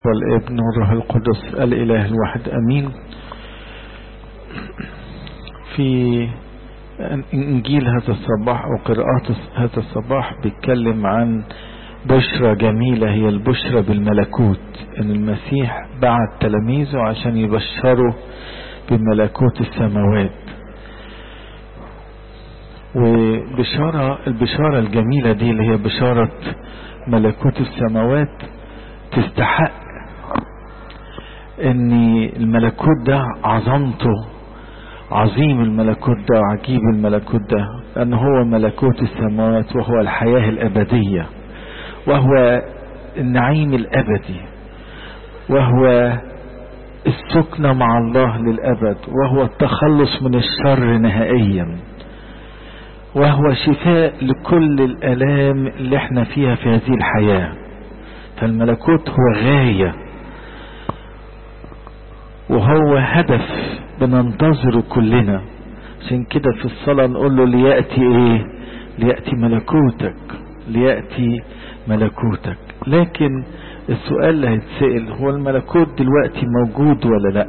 والابن والروح القدس الإله الواحد أمين في إنجيل هذا الصباح أو قراءات هذا الصباح بيتكلم عن بشرة جميلة هي البشرة بالملكوت إن المسيح بعت تلاميذه عشان يبشروا بملكوت السماوات وبشارة البشارة الجميلة دي اللي هي بشارة ملكوت السماوات تستحق ان الملكوت ده عظمته عظيم الملكوت ده وعجيب الملكوت ده لأن هو ملكوت السماوات وهو الحياة الأبدية وهو النعيم الأبدي وهو السكنة مع الله للأبد وهو التخلص من الشر نهائيا وهو شفاء لكل الآلام اللي احنا فيها في هذه الحياة فالملكوت هو غاية وهو هدف بننتظره كلنا عشان كده في الصلاة نقول له ليأتي ايه ليأتي ملكوتك ليأتي ملكوتك لكن السؤال اللي هيتسأل هو الملكوت دلوقتي موجود ولا لا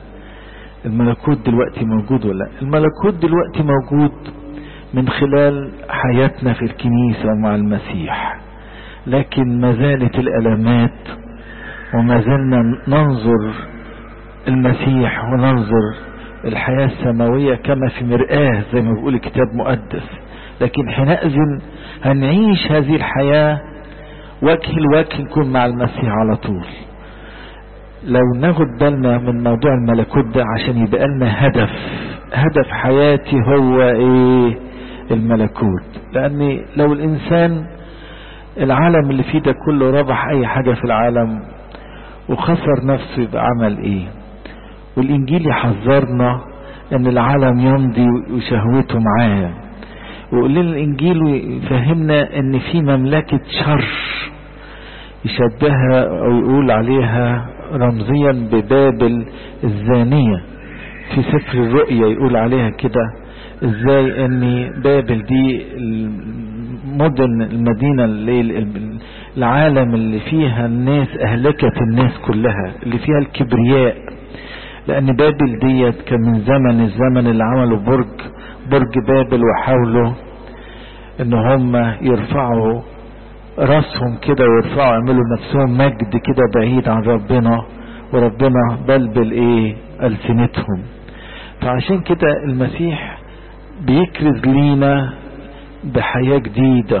الملكوت دلوقتي موجود ولا لا الملكوت دلوقتي موجود من خلال حياتنا في الكنيسة مع المسيح لكن ما زالت الألمات وما زلنا ننظر المسيح وننظر الحياة السماوية كما في مرآة زي ما بيقول الكتاب مقدس لكن حينئذ هنعيش هذه الحياة وجه الوجه نكون مع المسيح على طول لو ناخد بالنا من موضوع الملكوت ده عشان يبقى لنا هدف هدف حياتي هو ايه الملكوت لان لو الانسان العالم اللي فيه ده كله ربح اي حاجة في العالم وخسر نفسه يبقى عمل ايه والانجيل يحذرنا ان العالم يمضي وشهوته معاه ويقول لنا الانجيل ويفهمنا ان في مملكة شر يشبهها او يقول عليها رمزيا ببابل الزانية في سفر الرؤيا يقول عليها كده ازاي ان بابل دي المدن المدينة اللي العالم اللي فيها الناس اهلكت الناس كلها اللي فيها الكبرياء لان بابل ديت كان من زمن الزمن اللي عملوا برج برج بابل وحاولوا ان هم يرفعوا راسهم كده ويرفعوا يعملوا نفسهم مجد كده بعيد عن ربنا وربنا بلبل ايه ألسنتهم فعشان كده المسيح بيكرز لينا بحياة جديدة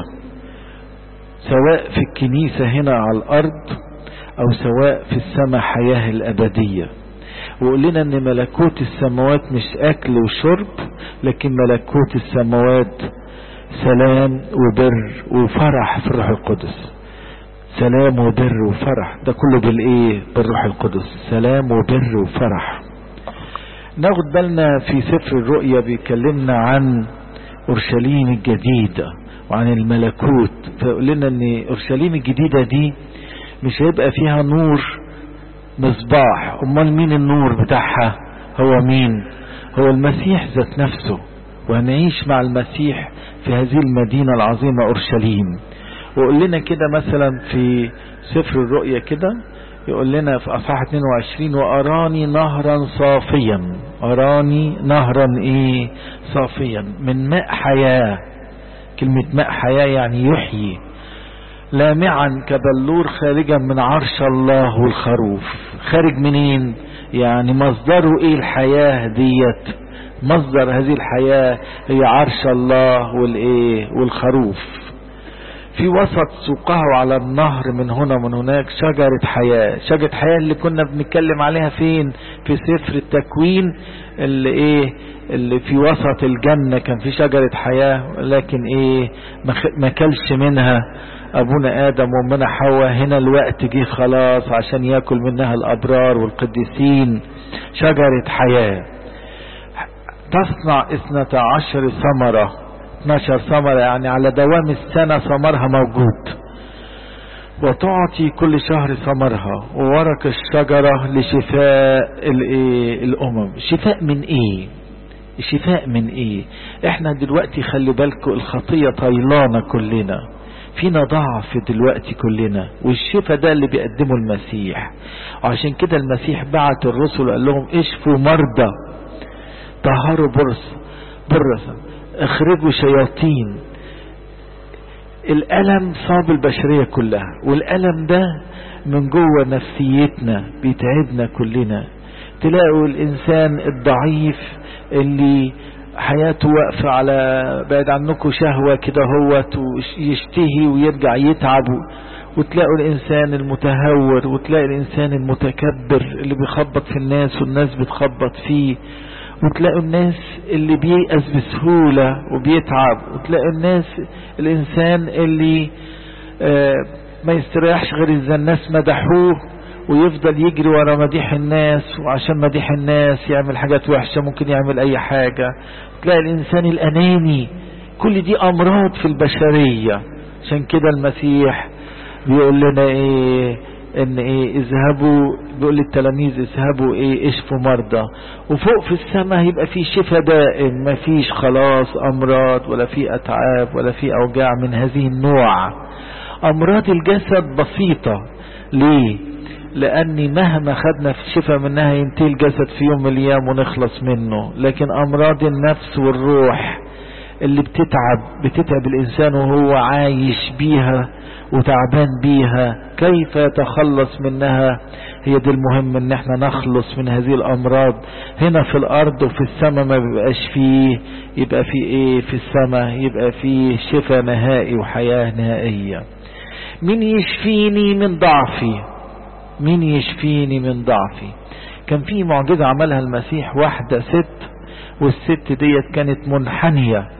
سواء في الكنيسة هنا على الأرض أو سواء في السماء حياة الأبدية وقول لنا ان ملكوت السماوات مش اكل وشرب لكن ملكوت السماوات سلام وبر وفرح في الروح القدس سلام وبر وفرح ده كله بالايه بالروح القدس سلام وبر وفرح ناخد بالنا في سفر الرؤيا بيكلمنا عن اورشليم الجديدة وعن الملكوت فيقول لنا ان اورشليم الجديدة دي مش هيبقى فيها نور مصباح امال مين النور بتاعها هو مين هو المسيح ذات نفسه وهنعيش مع المسيح في هذه المدينة العظيمة اورشليم ويقول لنا كده مثلا في سفر الرؤيا كده يقول لنا في اصحاح 22 واراني نهرا صافيا اراني نهرا ايه صافيا من ماء حياة كلمة ماء حياة يعني يحيي لامعا كبلور خارجا من عرش الله والخروف خارج منين يعني مصدره ايه الحياة ديت مصدر هذه الحياة هي عرش الله والايه والخروف في وسط سوقه على النهر من هنا من هناك شجرة حياة شجرة حياة اللي كنا بنتكلم عليها فين في سفر التكوين اللي ايه اللي في وسط الجنة كان في شجرة حياة لكن ايه ما كلش منها ابونا ادم وامنا حواء هنا الوقت جه خلاص عشان ياكل منها الابرار والقديسين شجرة حياة تصنع اثنتا عشر ثمرة 12 ثمرة يعني على دوام السنة ثمرها موجود وتعطي كل شهر ثمرها وورق الشجرة لشفاء الامم شفاء من ايه شفاء من ايه احنا دلوقتي خلي بالكم الخطية طيلانة كلنا فينا ضعف دلوقتي كلنا والشفاء ده اللي بيقدمه المسيح وعشان كده المسيح بعت الرسل وقال لهم اشفوا مرضى طهروا برص برصا اخرجوا شياطين الألم صاب البشرية كلها والألم ده من جوه نفسيتنا بيتعبنا كلنا تلاقوا الإنسان الضعيف اللي حياته واقفة على بعد عنكم شهوة كده هوت ويشتهي ويرجع يتعب وتلاقوا الإنسان المتهور وتلاقي الإنسان المتكبر اللي بيخبط في الناس والناس بتخبط فيه وتلاقوا الناس اللي بييأس بسهولة وبيتعب وتلاقوا الناس الإنسان اللي آه ما يستريحش غير إذا الناس مدحوه ويفضل يجري ورا مديح الناس وعشان مديح الناس يعمل حاجات وحشة ممكن يعمل أي حاجة تلاقي الإنسان الأناني كل دي أمراض في البشرية عشان كده المسيح بيقول لنا إيه ان ايه اذهبوا بيقول للتلاميذ اذهبوا ايه اشفوا مرضى وفوق في السماء هيبقى في شفاء دائم ما فيش خلاص امراض ولا في اتعاب ولا في اوجاع من هذه النوع امراض الجسد بسيطة ليه لاني مهما خدنا في الشفاء منها ينتهي الجسد في يوم من الايام ونخلص منه لكن امراض النفس والروح اللي بتتعب بتتعب الانسان وهو عايش بيها وتعبان بيها كيف يتخلص منها هي دي المهم ان احنا نخلص من هذه الامراض هنا في الارض وفي السماء ما بيبقاش فيه يبقى في ايه في السماء يبقى فيه شفاء نهائي وحياة نهائية مين يشفيني من ضعفي مين يشفيني من ضعفي كان في معجزة عملها المسيح واحدة ست والست ديت كانت منحنية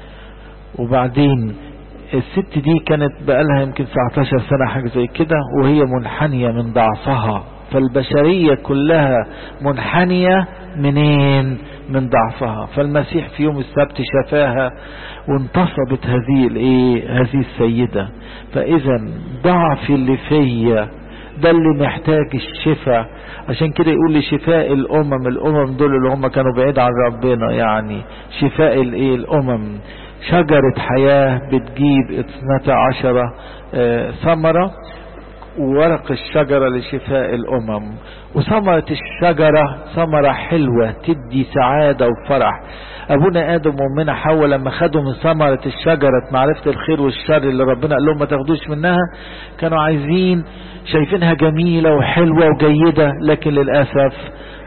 وبعدين الست دي كانت بقالها يمكن 19 سنة حاجة زي كده وهي منحنية من ضعفها فالبشرية كلها منحنية منين من ضعفها فالمسيح في يوم السبت شفاها وانتصبت هذه الايه هذه السيدة فاذا ضعف اللي فيا ده اللي محتاج الشفاء عشان كده يقول لشفاء الامم الامم دول اللي هم كانوا بعيد عن ربنا يعني شفاء الايه الامم شجرة حياة بتجيب اثنتا عشرة ثمرة وورق الشجرة لشفاء الأمم وثمرة الشجرة ثمرة حلوة تدي سعادة وفرح أبونا آدم وأمنا حواء لما خدوا من ثمرة الشجرة معرفة الخير والشر اللي ربنا قال لهم ما تاخدوش منها كانوا عايزين شايفينها جميلة وحلوة وجيدة لكن للأسف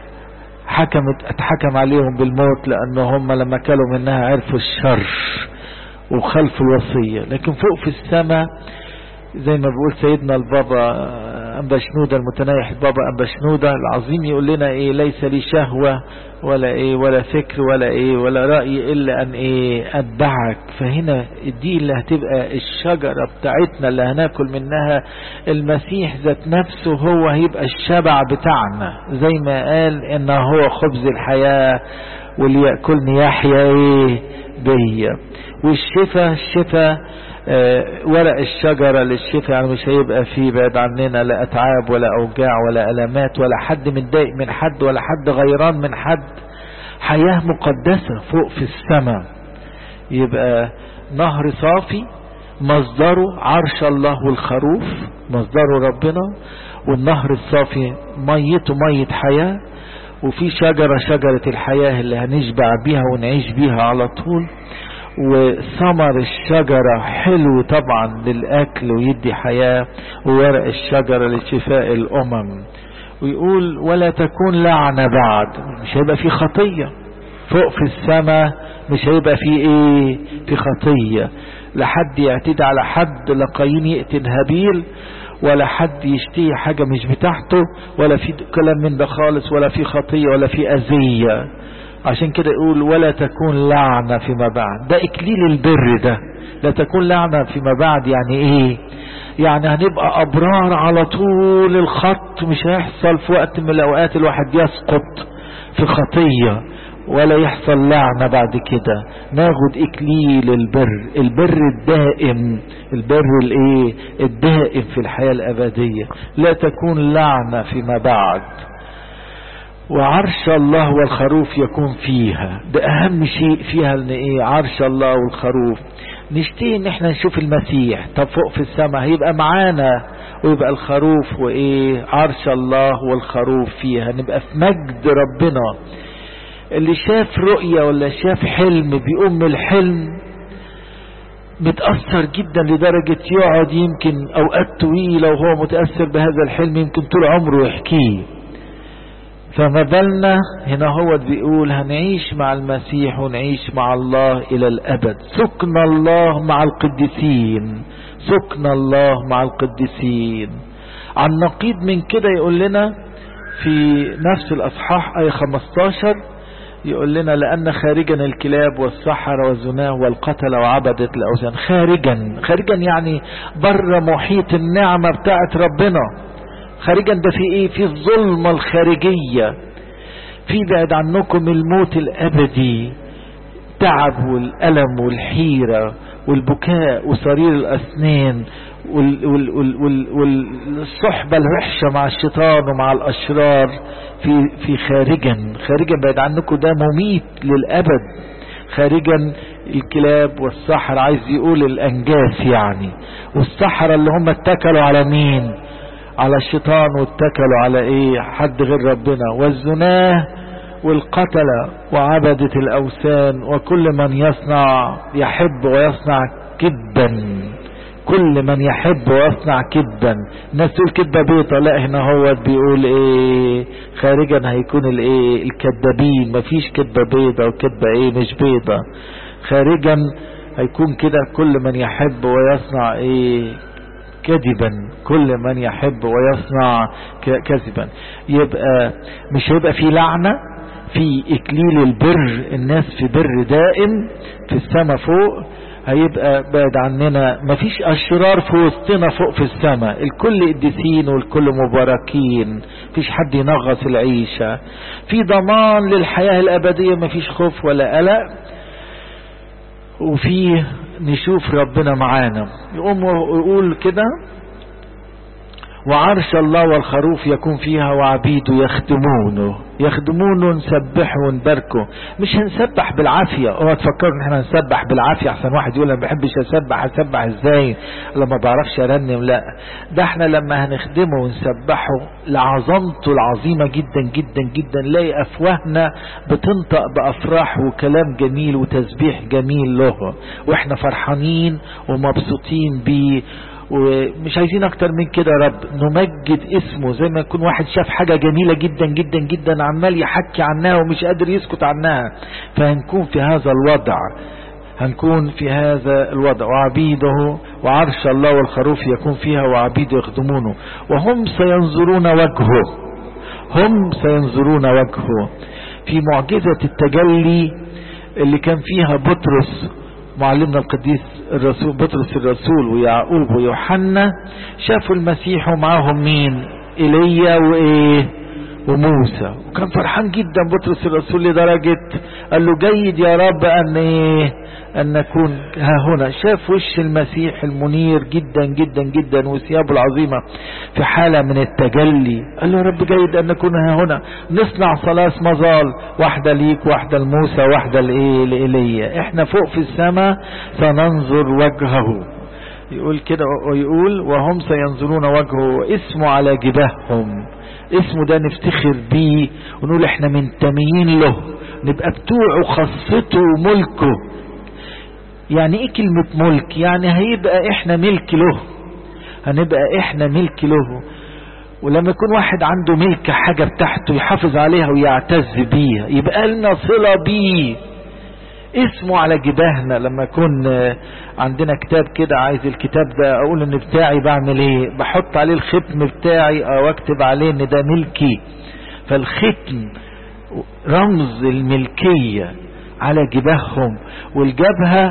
حكمت اتحكم عليهم بالموت لأن هم لما كلوا منها عرفوا الشر وخلفوا الوصية لكن فوق في السماء زي ما بيقول سيدنا البابا أنبا شنودة المتنايح البابا أنبا شنودة العظيم يقول لنا إيه ليس لي شهوة ولا إيه ولا فكر ولا إيه ولا رأي إلا أن إيه أتبعك فهنا دي اللي هتبقى الشجرة بتاعتنا اللي هناكل منها المسيح ذات نفسه هو هيبقى الشبع بتاعنا زي ما قال إنه هو خبز الحياة واللي يأكلني يحيا إيه بيا والشفاء الشفاء آه ورق الشجرة للشفاء يعني مش هيبقى فيه بعد عننا لا أتعاب ولا أوجاع ولا ألمات ولا حد متضايق من حد ولا حد غيران من حد حياة مقدسة فوق في السماء يبقى نهر صافي مصدره عرش الله والخروف مصدره ربنا والنهر الصافي ميته مية حياة وفي شجرة شجرة الحياة اللي هنشبع بيها ونعيش بيها على طول وثمر الشجرة حلو طبعا للأكل ويدي حياة وورق الشجرة لشفاء الأمم ويقول ولا تكون لعنة بعد مش هيبقى في خطية فوق في السماء مش هيبقى في ايه في خطية لحد يعتدي على حد لا قايين يقتل هابيل ولا حد يشتهي حاجة مش بتاعته ولا في كلام من ده خالص ولا في خطية ولا في أذية عشان كده يقول ولا تكون لعنة فيما بعد ده إكليل البر ده لا تكون لعنة فيما بعد يعني إيه يعني هنبقى أبرار على طول الخط مش هيحصل في وقت من الأوقات الواحد يسقط في خطية ولا يحصل لعنة بعد كده ناخد إكليل البر البر الدائم البر الايه الدائم في الحياة الأبدية لا تكون لعنة فيما بعد وعرش الله والخروف يكون فيها ده اهم شيء فيها ان ايه عرش الله والخروف نشتهي ان احنا نشوف المسيح طب فوق في السماء هيبقى معانا ويبقى الخروف وايه عرش الله والخروف فيها نبقى في مجد ربنا اللي شاف رؤية ولا شاف حلم بيقوم من الحلم متأثر جدا لدرجة يقعد يمكن أوقات طويلة وهو متأثر بهذا الحلم يمكن طول عمره يحكيه فما بالنا هنا هو بيقول هنعيش مع المسيح ونعيش مع الله إلى الأبد سكن الله مع القديسين سكن الله مع القديسين عن نقيض من كده يقول لنا في نفس الأصحاح آية 15 يقول لنا لأن خارجا الكلاب والسحر والزناه والقتل وعبدة الأوثان خارجا خارجا يعني بره محيط النعمة بتاعت ربنا خارجا ده في ايه في الظلمة الخارجية في بعد عنكم الموت الأبدي تعب والألم والحيرة والبكاء وصرير الأسنان والصحبة الوحشة مع الشيطان ومع الأشرار في في خارجا خارجا بعد عنكم ده مميت للأبد خارجا الكلاب والسحر عايز يقول الأنجاس يعني والسحرة اللي هم اتكلوا على مين على الشيطان واتكلوا على ايه حد غير ربنا والزناه والقتلة وعبدة الأوثان وكل من يصنع يحب ويصنع كذبا كل من يحب ويصنع كذبا الناس تقول كذبة بيضة لا هنا هو بيقول ايه خارجا هيكون الايه الكذابين مفيش كذبة بيضة وكذبة ايه مش بيضة خارجا هيكون كده كل من يحب ويصنع ايه كذبا كل من يحب ويصنع كذبا يبقى مش هيبقى في لعنة في اكليل البر الناس في بر دائم في السماء فوق هيبقى بعد عننا مفيش اشرار في وسطنا فوق في السماء الكل قديسين والكل مباركين مفيش حد ينغص العيشة في ضمان للحياة الابدية مفيش خوف ولا قلق وفي نشوف ربنا معانا يقوم ويقول كده وعرش الله والخروف يكون فيها وعبيده يخدمونه يخدمونه نسبحه ونباركه مش هنسبح بالعافية اوعى تفكروا ان احنا نسبح بالعافية احسن واحد يقول انا ما بحبش اسبح اسبح ازاي لما بعرفش ارنم لا ده احنا لما هنخدمه ونسبحه لعظمته العظيمة جدا جدا جدا نلاقي افواهنا بتنطق بافراح وكلام جميل وتسبيح جميل له واحنا فرحانين ومبسوطين بيه ومش عايزين اكتر من كده يا رب نمجد اسمه زي ما يكون واحد شاف حاجة جميلة جدا جدا جدا عمال يحكي عنها ومش قادر يسكت عنها فهنكون في هذا الوضع هنكون في هذا الوضع وعبيده وعرش الله والخروف يكون فيها وعبيده يخدمونه وهم سينظرون وجهه هم سينظرون وجهه في معجزة التجلي اللي كان فيها بطرس معلمنا القديس الرسول بطرس الرسول ويعقوب ويوحنا شافوا المسيح ومعاهم مين ايليا وايه وموسى وكان فرحان جدا بطرس الرسول لدرجة قال له جيد يا رب ان ايه ان نكون ها هنا شاف وش المسيح المنير جدا جدا جدا وثيابه العظيمة في حالة من التجلي قال له يا رب جيد ان نكون ها هنا نصنع ثلاث مظال واحدة ليك واحدة لموسى واحدة لايه لإيليا احنا فوق في السماء سننظر وجهه يقول كده ويقول وهم سينظرون وجهه واسمه على جباههم اسمه ده نفتخر بيه ونقول احنا منتميين له نبقى بتوعه خاصته وملكه يعني ايه كلمة ملك يعني هيبقى احنا ملك له هنبقى احنا ملك له ولما يكون واحد عنده ملك حاجة بتاعته يحافظ عليها ويعتز بيها يبقى لنا صلة بيه اسمه على جباهنا لما يكون عندنا كتاب كده عايز الكتاب ده اقول ان بتاعي بعمل ايه بحط عليه الختم بتاعي او اكتب عليه ان ده ملكي فالختم رمز الملكية على جباههم والجبهة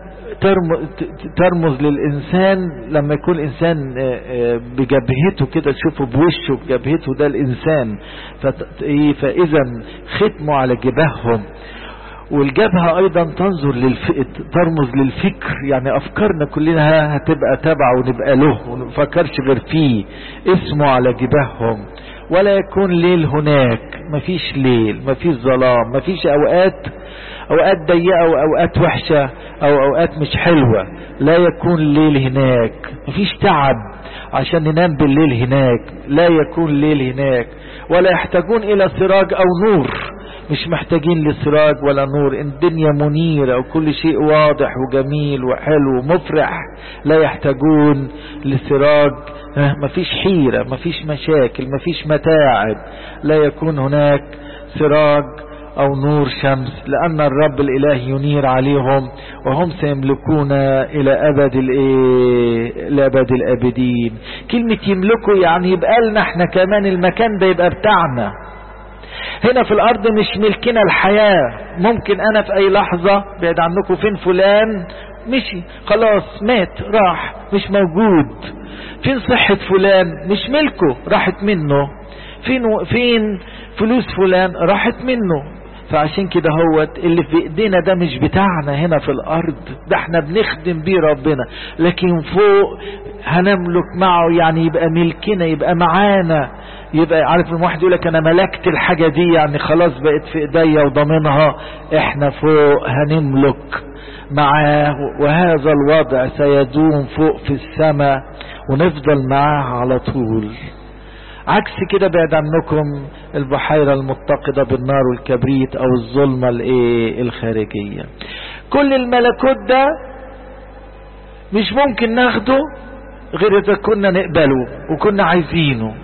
ترمز للإنسان لما يكون الإنسان بجبهته كده تشوفه بوشه بجبهته ده الإنسان فإذا ختمه على جباههم والجبهة ايضا تنظر للفئة ترمز للفكر يعني افكارنا كلنا هتبقى تبع ونبقى له ونفكرش غير فيه اسمه على جباههم ولا يكون ليل هناك مفيش ليل مفيش ظلام مفيش اوقات اوقات ضيقة واوقات وحشة او اوقات مش حلوة لا يكون ليل هناك مفيش تعب عشان ننام بالليل هناك لا يكون ليل هناك ولا يحتاجون الى سراج او نور مش محتاجين لسراج ولا نور الدنيا منيرة وكل شيء واضح وجميل وحلو ومفرح لا يحتاجون لسراج مفيش حيرة مفيش مشاكل مفيش متاعب لا يكون هناك سراج او نور شمس لان الرب الاله ينير عليهم وهم سيملكون الى ابد الايه لابد الابدين كلمة يملكوا يعني يبقى لنا احنا كمان المكان ده يبقى بتاعنا هنا في الارض مش ملكنا الحياة ممكن انا في اي لحظة بعد عنكم فين فلان مشي خلاص مات راح مش موجود فين صحة فلان مش ملكه راحت منه فين فين فلوس فلان راحت منه فعشان كده هوت اللي في ايدينا ده مش بتاعنا هنا في الارض ده احنا بنخدم بيه ربنا لكن فوق هنملك معه يعني يبقى ملكنا يبقى معانا يبقى عارف الواحد يقول لك انا ملكت الحاجة دي يعني خلاص بقت في ايديا وضامنها احنا فوق هنملك معاه وهذا الوضع سيدوم فوق في السماء ونفضل معاه على طول عكس كده بعد عنكم البحيرة المتقدة بالنار والكبريت او الظلمة الايه الخارجية كل الملكوت ده مش ممكن ناخده غير اذا كنا نقبله وكنا عايزينه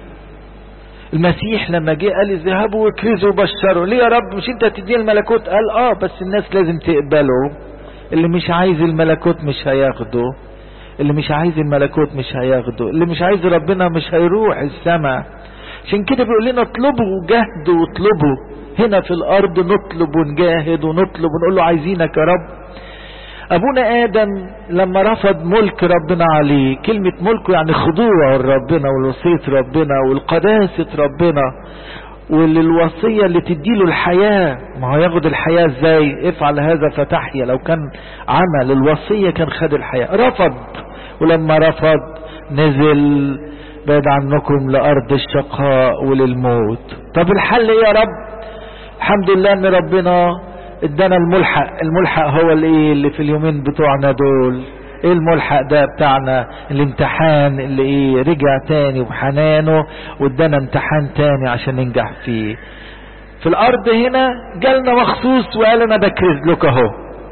المسيح لما جه قال اذهبوا واكرزوا وبشروا ليه يا رب مش انت تدي الملكوت قال اه بس الناس لازم تقبله اللي مش عايز الملكوت مش هياخده اللي مش عايز الملكوت مش هياخده اللي مش عايز ربنا مش هيروح السماء عشان كده بيقول لنا اطلبوا وجاهدوا واطلبوا هنا في الارض نطلب ونجاهد ونطلب ونقول له عايزينك يا رب ابونا ادم لما رفض ملك ربنا عليه كلمة ملكه يعني خضوع لربنا والوصية ربنا والقداسة ربنا وللوصية اللي تديله الحياة ما هو ياخد الحياة ازاي افعل هذا فتحيا لو كان عمل الوصية كان خد الحياة رفض ولما رفض نزل بعد عنكم لأرض الشقاء وللموت طب الحل ايه يا رب الحمد لله ان ربنا ادانا الملحق الملحق هو الايه اللي في اليومين بتوعنا دول ايه الملحق ده بتاعنا الامتحان اللي ايه رجع تاني بحنانه وادانا امتحان تاني عشان ننجح فيه في الارض هنا جالنا مخصوص وقال انا بكرز لك اهو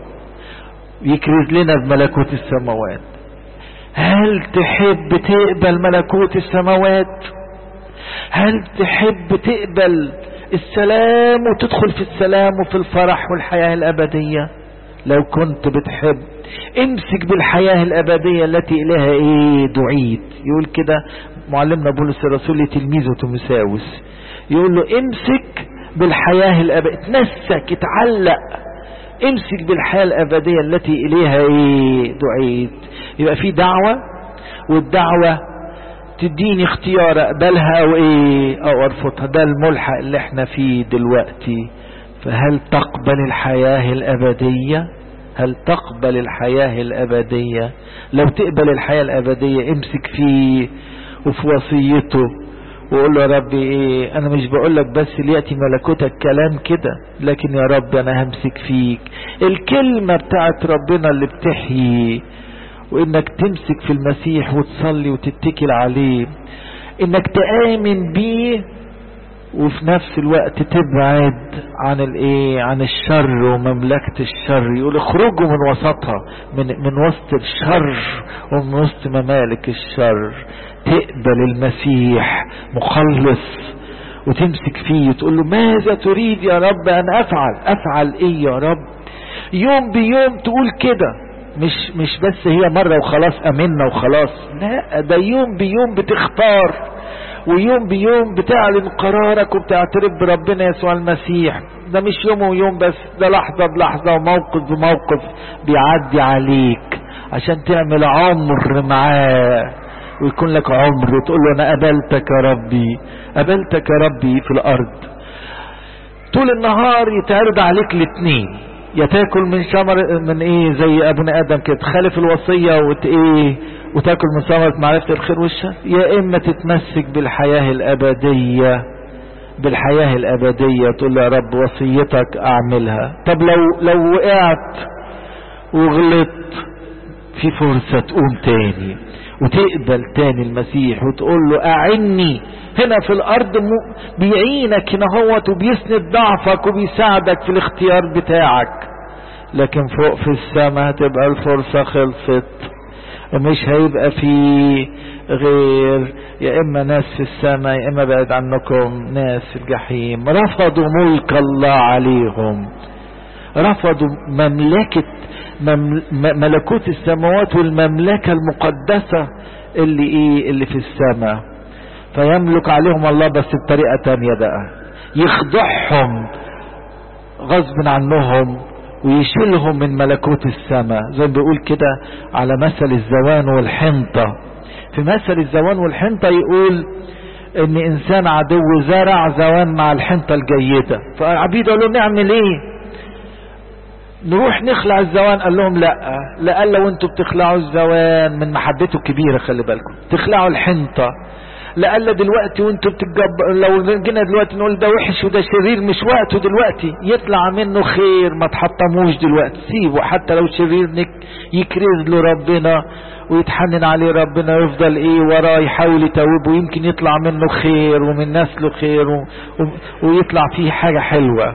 يكرز لنا بملكوت السماوات هل تحب تقبل ملكوت السماوات هل تحب تقبل السلام وتدخل في السلام وفي الفرح والحياة الابدية لو كنت بتحب امسك بالحياة الابدية التي اليها ايه دعيت يقول كده معلمنا بولس الرسول لتلميذه تيموساوس يقول له امسك بالحياة الابدية اتمسك اتعلق امسك بالحياة الابدية التي اليها ايه دعيت يبقى في دعوة والدعوة تديني اختيار اقبلها او ايه او ارفضها ده الملحق اللي احنا فيه دلوقتي فهل تقبل الحياة الابدية هل تقبل الحياة الابدية لو تقبل الحياة الابدية امسك فيه وفي وصيته وقول له يا رب ايه انا مش بقول لك بس ليأتي ملكوتك كلام كده لكن يا رب انا همسك فيك الكلمة بتاعت ربنا اللي بتحيي وانك تمسك في المسيح وتصلي وتتكل عليه انك تآمن بيه وفي نفس الوقت تبعد عن الايه عن الشر ومملكة الشر يقول اخرجوا من وسطها من من وسط الشر ومن وسط ممالك الشر تقبل المسيح مخلص وتمسك فيه وتقول له ماذا تريد يا رب ان افعل افعل ايه يا رب يوم بيوم تقول كده مش مش بس هي مرة وخلاص امنا وخلاص لا ده يوم بيوم بتختار ويوم بيوم بتعلن قرارك وبتعترف بربنا يسوع المسيح ده مش يوم ويوم بس ده لحظة بلحظة وموقف بموقف بيعدي عليك عشان تعمل عمر معاه ويكون لك عمر وتقول له انا قبلتك يا ربي قبلتك يا ربي في الارض طول النهار يتعرض عليك الاتنين يا تاكل من شمر من ايه زي ابن ادم كده تخالف الوصيه وت ايه وتاكل من ثمره معرفه الخير والشر يا اما تتمسك بالحياه الابديه بالحياة الابدية تقول له يا رب وصيتك اعملها طب لو لو وقعت وغلطت في فرصة تقوم تاني وتقبل تاني المسيح وتقول له اعني هنا في الارض بيعينك هنا هوت وبيسند ضعفك وبيساعدك في الاختيار بتاعك لكن فوق في السماء هتبقى الفرصة خلصت ومش هيبقى في غير يا اما ناس في السماء يا اما بعد عنكم ناس في الجحيم رفضوا ملك الله عليهم رفضوا مملكة ملكوت السماوات والمملكة المقدسة اللي ايه اللي في السماء فيملك عليهم الله بس بطريقة تانية بقى يخضعهم غصب عنهم ويشيلهم من ملكوت السماء زي ما بيقول كده على مثل الزوان والحنطة في مثل الزوان والحنطة يقول ان انسان عدو زرع زوان مع الحنطة الجيدة فعبيد قالوا نعمل ايه نروح نخلع الزوان قال لهم لا لا قال لو انتوا بتخلعوا الزوان من محبته الكبيرة خلي بالكم تخلعوا الحنطة لألا دلوقتي وانتوا بتجب لو جينا دلوقتي نقول ده وحش وده شرير مش وقته دلوقتي يطلع منه خير ما تحطموش دلوقتي سيبه حتى لو شرير نك يكرز له ربنا ويتحنن عليه ربنا يفضل ايه وراه يحاول يتوب ويمكن يطلع منه خير ومن نسله خير و... و... ويطلع فيه حاجة حلوة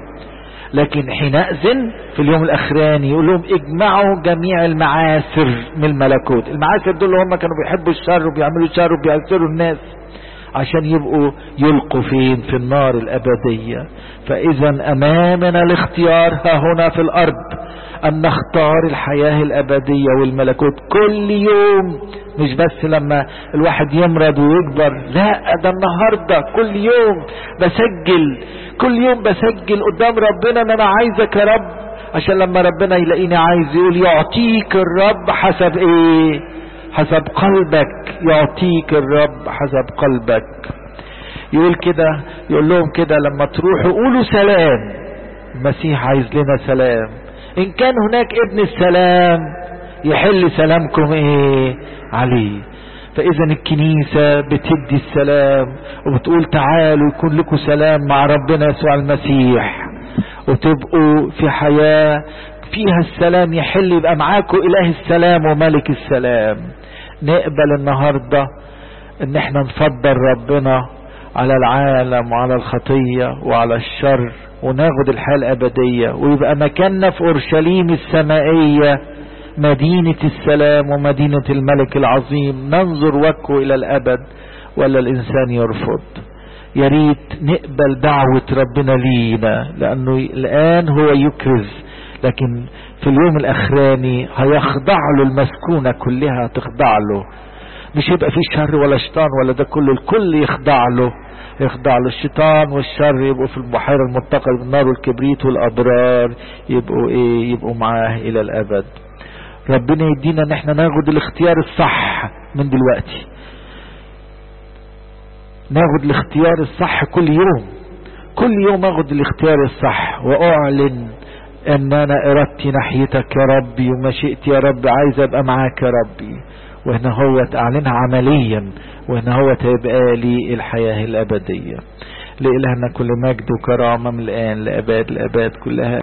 لكن حينئذ في اليوم الاخراني يقول لهم اجمعوا جميع المعاسر من الملكوت المعاسر دول هم كانوا بيحبوا الشر وبيعملوا شر وبيعسروا الناس عشان يبقوا يلقوا فين في النار الابدية فاذا امامنا الاختيار ها هنا في الارض ان نختار الحياة الابدية والملكوت كل يوم مش بس لما الواحد يمرض ويكبر لا ده النهاردة كل يوم بسجل كل يوم بسجل قدام ربنا ان انا عايزك يا رب عشان لما ربنا يلاقيني عايز يقول يعطيك الرب حسب ايه حسب قلبك يعطيك الرب حسب قلبك يقول كده يقول لهم كده لما تروحوا قولوا سلام المسيح عايز لنا سلام ان كان هناك ابن السلام يحل سلامكم ايه عليه فاذا الكنيسة بتدي السلام وبتقول تعالوا يكون لكم سلام مع ربنا يسوع المسيح وتبقوا في حياة فيها السلام يحل يبقى معاكم اله السلام وملك السلام نقبل النهاردة ان احنا نفضل ربنا على العالم وعلى الخطية وعلى الشر وناخد الحياة الابدية ويبقى مكاننا في اورشليم السمائية مدينة السلام ومدينة الملك العظيم ننظر وجهه الى الابد ولا الانسان يرفض يا ريت نقبل دعوة ربنا لينا لانه الان هو يكرز لكن في اليوم الاخراني هيخضع له المسكونة كلها تخضع له مش هيبقى فيه شر ولا شيطان ولا ده كله الكل يخضع له يخضع له الشيطان والشر يبقوا في البحيرة المتقل بالنار والكبريت والابرار يبقوا ايه يبقوا معاه الى الابد ربنا يدينا ان احنا ناخد الاختيار الصح من دلوقتي ناخد الاختيار الصح كل يوم كل يوم اخد الاختيار الصح واعلن ان انا ارادتي ناحيتك يا ربي ومشيئتي يا رب عايز ابقى معاك يا ربي وهنا هو اعلنها عمليا وهنا هو تبقى لي الحياة الابدية لإلهنا كل مجد وكرامة من الآن لأباد الأباد كلها